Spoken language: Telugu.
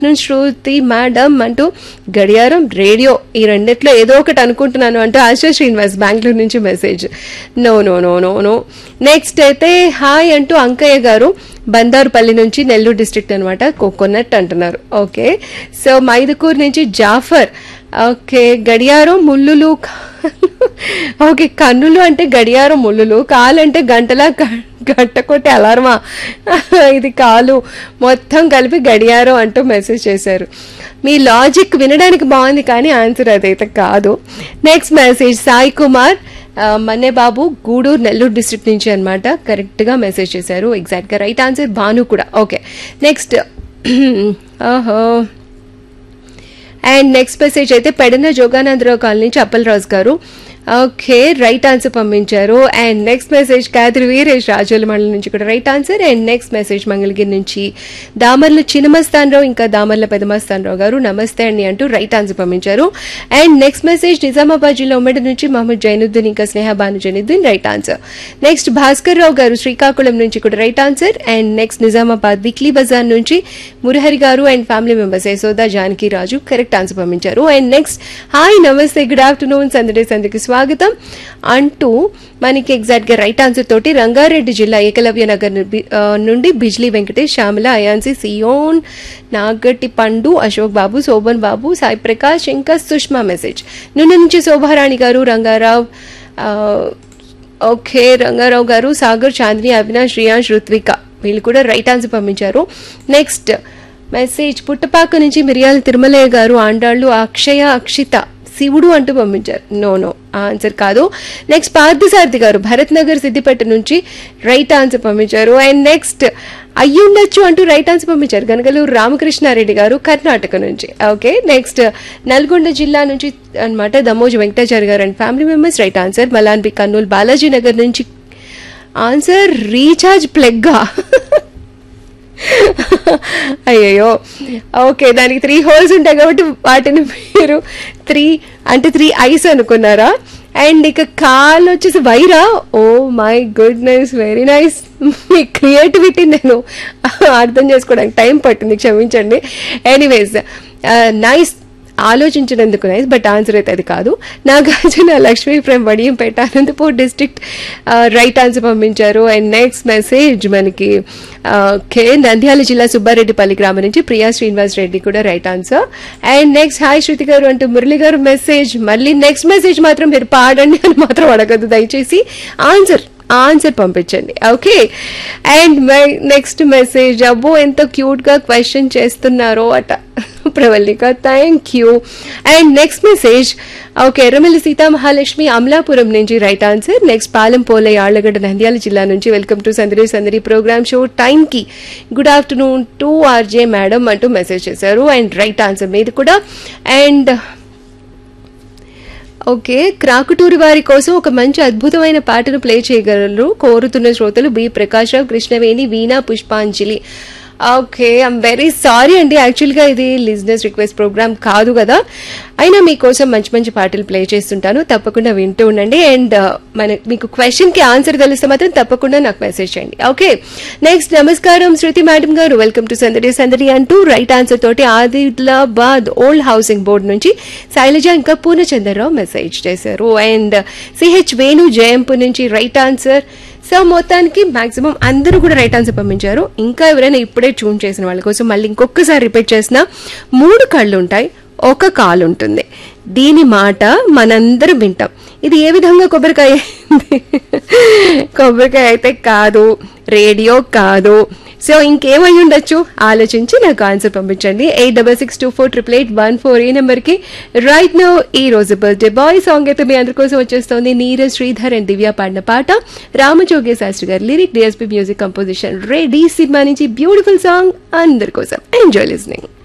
శృతి మేడం అంటూ గడియారం రేడియో ఈ రెండిట్లో ఏదో ఒకటి అనుకుంటున్నాను అంటూ ఆశా శ్రీనివాస్ బెంగళూరు నుంచి message no no no no no next అయితే హాయ్ అంటూ అంకయ్య గారు బందారుపల్లి నుంచి నెల్లూరు డిస్ట్రిక్ట్ అనమాట కోకోనట్ అంటున్నారు ఓకే సో మైదుకూరు నుంచి జాఫర్ ఓకే గడియారం ముళ్ళులు ఓకే కన్నులు అంటే గడియారం ముళ్ళులు కాలు అంటే గంటలా గ- గంట కొట్టే అలారమా ఇది కాలు మొత్తం కలిపి గడియారం అంటూ మెసేజ్ చేశారు మీ లాజిక్ వినడానికి బాగుంది కానీ ఆన్సర్ అదైతే కాదు నెక్స్ట్ మెసేజ్ సాయి కుమార్ ఆ, మన్నే బాబు గూడూరు నెల్లూరు డిస్ట్రిక్ట్ నుంచి అనమాట కరెక్ట్గా మెసేజ్ చేశారు ఎగ్జాక్ట్గా రైట్ ఆన్సర్ భాను కూడా ఓకే నెక్స్ట్ ఓహో అండ్ నెక్స్ట్ మెసేజ్ అయితే పెడన జోగానందరావు కాలనీ నుంచి అప్పలరాజు గారు ఓకే రైట్ ఆన్సర్ పంపించారు and next message Kadari Veeresh Rajola మండలం నుంచి కూడా right answer and next message Mangalagiri నుంచి దామర్ల చిన్నమస్తానరావు ఇంకా దామర్ల పెదమస్తానరావు గారు నమస్తే అండి అంటూ రైట్ ఆన్సర్ పంపించారు అండ్ నెక్స్ట్ మెసేజ్ నిజామాబాద్ జిల్లా ఉమ్మడి నుంచి మహమ్మద్ జైనుద్దీన్ ఇంకా Sneha Bhanu Zainuddin right answer next Bhaskar Rao గారు శ్రీకాకుళం నుంచి కూడా right answer and next Nizamabad weekly bazaar నుంచి మురహరి గారు and family members Yashoda Janaki Raju correct answer పంపించారు అండ్ నెక్స్ట్ హాయ్ నమస్తే గుడ్ ఆఫ్టర్నూన్ సందడే సందరికి స్వాగతం అంటూ మనకి ఎగ్జాక్ట్ గా రైట్ ఆన్సర్ తోటి రంగారెడ్డి జిల్లా ఏకలవ్య నగర్ ను- ఆ, నుండి బిజ్లీ వెంకటేష్ శ్యామల అయాన్సి సియోన్ నాగటి పండు అశోక్ బాబు శోభన్ బాబు సాయి ప్రకాష్ ఇంకా సుష్మా మెసేజ్ నుండి నుంచి శోభారాణి గారు రంగారావు ఆ, ఓకే రంగారావు గారు సాగర్ చాంద్ని అవినాష్ రియాన్స్ రుత్విక వీళ్ళు కూడా రైట్ ఆన్సర్ పంపించారు నెక్స్ట్ మెసేజ్ పుట్టపాక నుంచి మిరియాల తిరుమలయ్య గారు ఆండాళ్ళు అక్షయ అక్షిత శివుడు అంటూ పంపించారు నో నో ఆన్సర్ కాదు నెక్స్ట్ పార్థసారథి గారు భరత్ నగర్ సిద్దిపేట నుంచి రైట్ ఆన్సర్ పంపించారు అండ్ నెక్స్ట్ అయ్యుండొచ్చు అంటూ రైట్ ఆన్సర్ పంపించారు గనగలూరు రామకృష్ణారెడ్డి గారు కర్ణాటక నుంచి ఓకే నెక్స్ట్ నల్గొండ జిల్లా నుంచి అన్నమాట దమోజు వెంకటాచారి గారు and family members right answer మలాన్బి కర్నూలు బాలాజీ నగర్ నుంచి ఆన్సర్ రీఛార్జ్ ప్లగ్గా అయ్యయ్యో ఓకే దానికి త్రీ హోల్స్ ఉంటాయి కాబట్టి వాటిని మీరు త్రీ అంటే త్రీ ఐస్ అనుకున్నారా అండ్ ఇక కాల్ వచ్చేసి Wyra oh my goodness very nice మీ క్రియేటివిటీ నేను అర్థం చేసుకోవడానికి టైం పట్టింది క్షమించండి ఎనీవేస్ నైస్ ఆలోచించినందుకు నైస్ బట్ ఆన్సర్ అయితే అది కాదు Nagarjuna Lakshmi from Vadiyampeta Anantapur district right answer పంపించారు అండ్ నెక్స్ట్ మెసేజ్ మనకి ఆ, కే నంద్యాల జిల్లా సుబ్బారెడ్డిపల్లి గ్రామం నుంచి ప్రియా శ్రీనివాస్ రెడ్డి కూడా right answer and next hi Shruti గారు అంటూ మురళి గారు మెసేజ్ మళ్ళీ నెక్స్ట్ మెసేజ్ మాత్రం మీరు పాడండి అని మాత్రం అడగద్దు దయచేసి ఆన్సర్ ఆన్సర్ పంపించండి okay and my next message అబ్బో ఎంత క్యూట్ గా క్వశ్చన్ చేస్తున్నారో అట Pravallika thank you and next message okay Erramalli Seethamahalakshmi Amalapuram నుంచి రైట్ ఆన్సర్ నెక్స్ట్ పాలెం పోలే ఆళ్లగడ్డ నంద్యాల జిల్లా నుంచి welcome to Sandadi Sandadi program show time కి good afternoon to RJ madam అంటూ మెసేజ్ చేశారు అండ్ రైట్ ఆన్సర్ మీది కూడా అండ్ ఓకే క్రాకుటూరి వారి కోసం ఒక మంచి అద్భుతమైన పాటను ప్లే చేయగలరు కోరుతున్న శ్రోతలు బి ప్రకాశ్రావు కృష్ణవేణి వీణా పుష్పాంజలి ఓకే ఐమ్ వెరీ సారీ అండి యాక్చువల్గా ఇది లిజినెస్ రిక్వెస్ట్ ప్రోగ్రామ్ కాదు కదా అయినా మీకోసం మంచి మంచి పాటలు ప్లే చేస్తుంటాను తప్పకుండా వింటూ ఉండండి అండ్ మన మీకు క్వశ్చన్కి ఆన్సర్ తెలిస్తే మాత్రం తప్పకుండా నాకు మెసేజ్ చేయండి ఓకే నెక్స్ట్ నమస్కారం శృతి మేడం గారు వెల్కమ్ టు సందడి సందడి అంటూ రైట్ ఆన్సర్ తోటి ఆదిలాబాద్ ఓల్డ్ హౌసింగ్ బోర్డ్ నుంచి శైలజ ఇంకా పూర్ణచంద్రరావు మెసేజ్ చేశారు అండ్ సిహెచ్ వేణు జయంపు నుంచి రైట్ ఆన్సర్ సో మొత్తానికి మాక్సిమం అందరూ కూడా రైట్ ఆన్సర్ పంపించారు ఇంకా ఎవరైనా ఇప్పుడే ట్యూన్ చేసిన వాళ్ళ కోసం మళ్ళీ ఇంకొకసారి రిపీట్ చేసిన మూడు కళ్ళు ఉంటాయి ఒక కాలు ఉంటుంది దీని మాట మనందరం వింటాం ఇది ఏ విధంగా కొబ్బరికాయ అయింది? కొబ్బరికాయ అయితే కాదు రేడియో కాదు సో ఇంకేమై ఉండొచ్చు ఆలోచించి నాకు ఆన్సర్ పంపించండి eight double six two four triple eight one four ఈ నెంబర్కి రైట్ నో ఈ రోజు బర్త్డే బాయ్ సాంగ్ అయితే మీ అందరి కోసం వచ్చేస్తోంది నీరజ్ శ్రీధర్ అండ్ దివ్య పాడిన పాట రామజోగే శాస్త్రి గారి lyric DSP music composition ready సినిమా నుంచి బ్యూటిఫుల్ సాంగ్ అందరి కోసం ఎంజాయ్ లిస్నింగ్